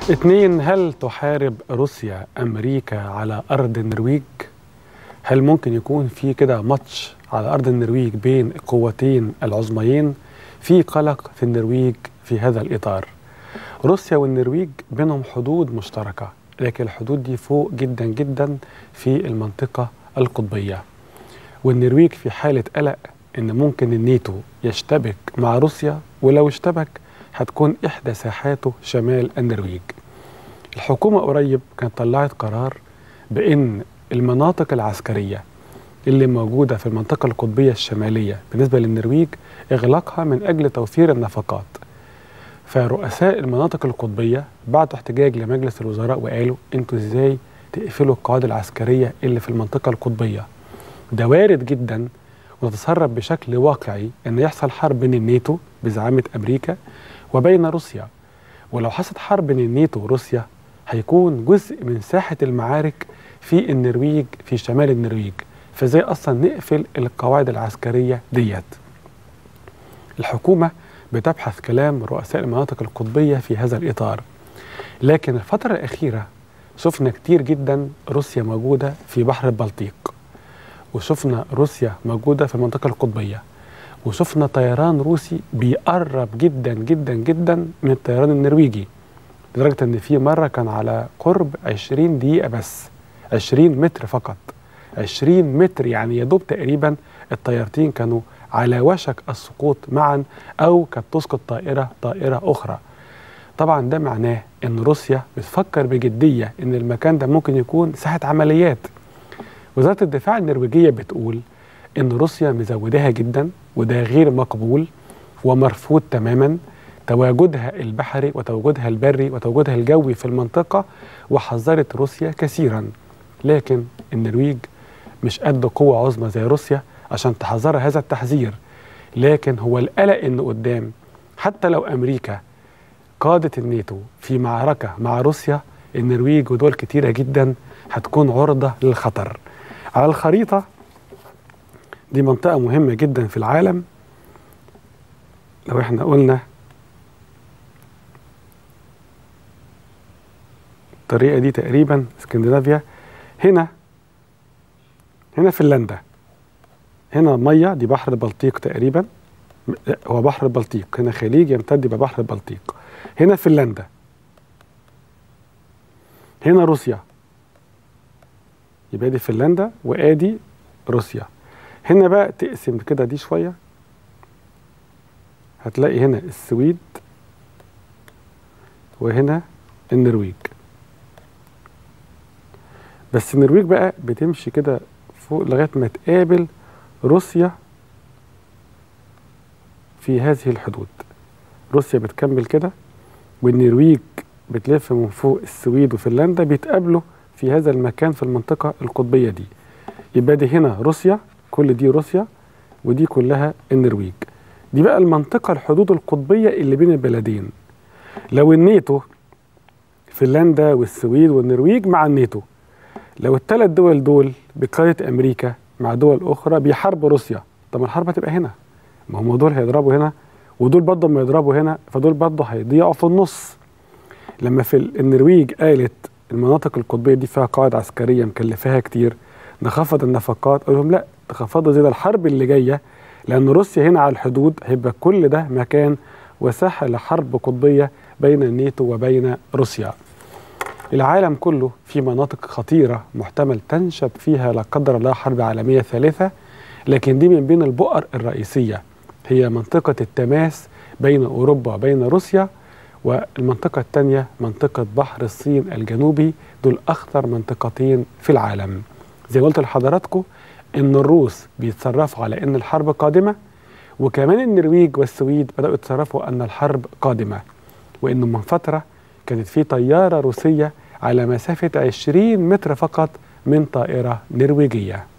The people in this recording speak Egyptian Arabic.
اتنين هل تحارب روسيا أمريكا على أرض النرويج؟ هل ممكن يكون في كده ماتش على أرض النرويج بين القوتين العظميين؟ في قلق في النرويج في هذا الإطار روسيا والنرويج بينهم حدود مشتركة لكن الحدود دي فوق جدا جدا في المنطقة القطبية والنرويج في حالة قلق إن ممكن الناتو يشتبك مع روسيا ولو اشتبك هتكون إحدى ساحاته شمال النرويج الحكومة قريب كانت طلعت قرار بأن المناطق العسكرية اللي موجودة في المنطقة القطبية الشمالية بالنسبة للنرويج إغلاقها من أجل توفير النفقات فرؤساء المناطق القطبية بعتوا احتجاج لمجلس الوزراء وقالوا انتوا ازاي تقفلوا القواعد العسكرية اللي في المنطقة القطبية ده وارد جدا ونتسرب بشكل واقعي ان يحصل حرب بين الناتو بزعامة امريكا وبين روسيا ولو حصلت حرب بين الناتو وروسيا هيكون جزء من ساحة المعارك في النرويج في شمال النرويج فازاي اصلا نقفل القواعد العسكرية ديت الحكومة بتبحث كلام رؤساء المناطق القطبية في هذا الإطار لكن الفترة الأخيرة شفنا كتير جدا روسيا موجودة في بحر البلطيق وشفنا روسيا موجودة في المنطقة القطبية وشفنا طيران روسي بيقرب جدا جدا جدا من الطيران النرويجي لدرجة ان في مرة كان على قرب 20 دقيقة بس 20 متر فقط 20 متر يعني يدوب تقريبا الطيارتين كانوا على وشك السقوط معا او كانت تسقط طائرة طائرة اخرى طبعا ده معناه ان روسيا بتفكر بجدية ان المكان ده ممكن يكون ساحة عمليات وزارة الدفاع النرويجية بتقول ان روسيا مزوداها جدا وده غير مقبول ومرفوض تماما تواجدها البحري وتواجدها البري وتواجدها الجوي في المنطقة وحذرت روسيا كثيرا لكن النرويج مش قد قوة عظمى زي روسيا عشان تحذر هذا التحذير لكن هو القلق ان قدام حتى لو امريكا قادت الناتو في معركة مع روسيا النرويج ودول كتيرة جدا هتكون عرضة للخطر على الخريطة دي منطقة مهمة جدا في العالم لو احنا قلنا الطريقة دي تقريبا اسكندنافيا هنا هنا فنلندا هنا مية دي بحر البلطيق تقريبا هو بحر البلطيق هنا خليج يمتد ببحر البلطيق هنا فنلندا هنا روسيا يبقى دي فنلندا وادي روسيا هنا بقى تقسم كده دي شويه هتلاقي هنا السويد وهنا النرويج بس النرويج بقى بتمشي كده فوق لغايه ما تقابل روسيا في هذه الحدود روسيا بتكمل كده والنرويج بتلف من فوق السويد وفنلندا بيتقابلوا في هذا المكان في المنطقة القطبية دي يبقى دي هنا روسيا كل دي روسيا ودي كلها النرويج دي بقى المنطقة الحدود القطبية اللي بين البلدين لو الناتو فنلندا والسويد والنرويج مع الناتو لو الثلاث دول دول بقيادة أمريكا مع دول أخرى بيحاربوا روسيا طب الحرب هتبقى هنا ما هم دول هيضربوا هنا ودول برضه لما يضربوا هنا فدول برضه هيضيعوا في النص لما في النرويج قالت المناطق القطبيه دي فيها قواعد عسكريه مكلفاها كتير نخفض النفقات قال لهم لا تخفضوا زي ده الحرب اللي جايه لان روسيا هنا على الحدود هيبقى كل ده مكان وساحه لحرب قطبيه بين الناتو وبين روسيا العالم كله في مناطق خطيره محتمل تنشب فيها لا قدر الله حرب عالميه ثالثه لكن دي من بين البؤر الرئيسيه هي منطقة التماس بين أوروبا وبين روسيا والمنطقة الثانية منطقة بحر الصين الجنوبي دول أخطر منطقتين في العالم زي ما قلت لحضراتكم إن الروس بيتصرفوا على إن الحرب قادمة وكمان النرويج والسويد بدأوا يتصرفوا أن الحرب قادمة وإنه من فترة كانت في طيارة روسية على مسافة 20 متر فقط من طائرة نرويجية